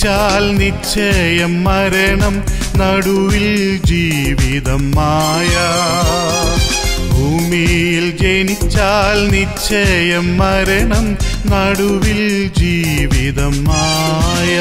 ജനിച്ചാൽ നിശ്ചയം മരണം നടുവിൽ ജീവിതം മായ ഭൂമിയിൽ ജനിച്ചാൽ നിശ്ചയം മരണം നടുവിൽ ജീവിതം മായ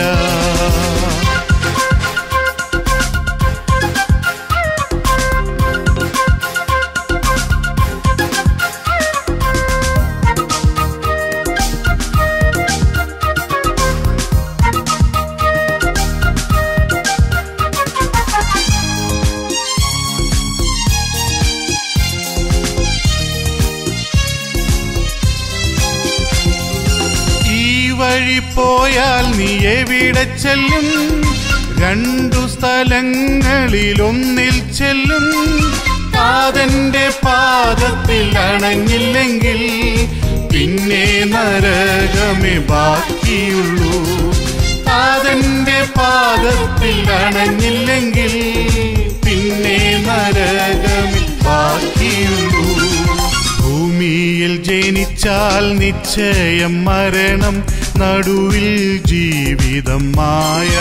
ഈ വഴി പോയാൽ നീ എവിടെ ചെല്ലും രണ്ടു സ്ഥലങ്ങളിൽ ഒന്നിൽ ചെല്ലും കാതന്റെ പാദത്തിൽ അണഞ്ഞില്ലെങ്കിൽ പിന്നെ നരകമേ ബാക്കിയുള്ളൂ കാതന്റെ പാദത്തിൽ അണഞ്ഞില്ലെങ്കിൽ പിന്നെ നരകമേ ബാക്കിയുള്ളൂ ഭൂമിയിൽ ജനിച്ചാൽ നിശ്ചയം മരണം നടുവിൽ ജീവിതം മായ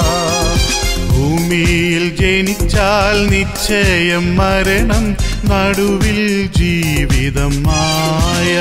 ഭൂമിയിൽ ജനിച്ചാൽ നിശ്ചയം മരണം നടുവിൽ ജീവിതം മായ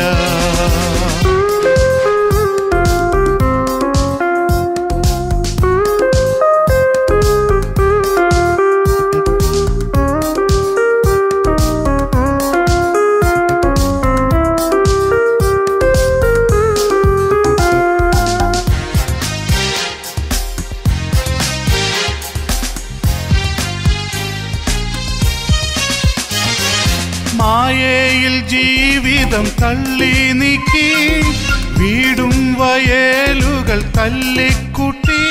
മായയിൽ ജീവിതം തള്ളി നീക്കി വീടും വയലുകൾ തല്ലിക്കുട്ടി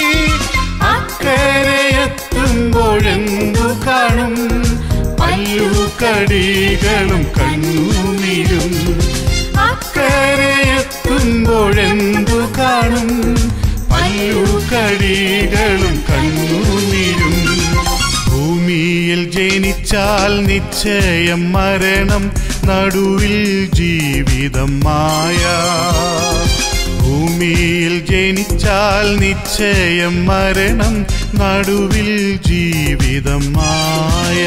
അക്കരയെത്തുമ്പോഴെന്തു കാണും പല്ലുകടികളും കണ്ണുനീരും അക്കരയെത്തുമ്പോഴെന്തു കാണും പല്ലുകടികളും കണ്ണുനീരും ഭൂമിയിൽ ജനിച്ചാൽ നിശ്ചയം മരണം നടുവിൽ ജീവിതം മായ ഭൂമിയിൽ ജനിച്ചാൽ നിശ്ചയം മരണം നടുവിൽ ജീവിതം മായ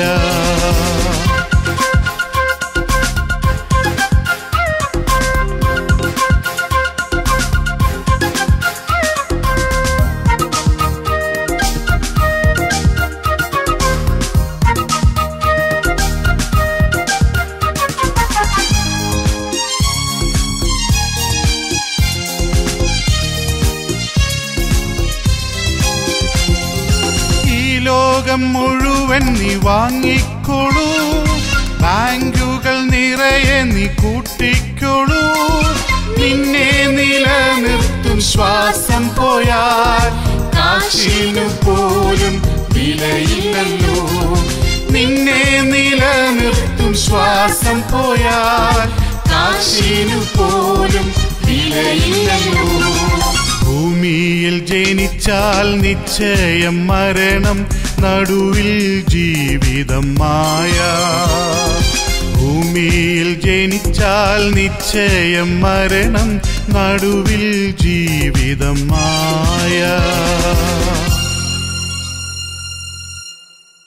ഈ ലോകം മുഴുവൻ നീ വാങ്ങിക്കോളൂ ബാങ്കുകൾ നിറയെ നീ കൂട്ടിക്കോളൂ നിന്നെ നിലനിർത്തും ശ്വാസം പോയാൽ കാശിനു പോലും വിലയില്ലല്ലോ നിന്നെ നിലനിർത്തും ശ്വാസം പോയാൽ കാശിനു പോലും വിലയില്ലല്ലോ ഭൂമിയിൽ ജനിച്ചാൽ നിശ്ചയം മരണം നടുവിൽ ജീവിതം മായ ഭൂമിയിൽ ജനിച്ചാൽ നിശ്ചയം മരണം നടുവിൽ ജീവിതം മായ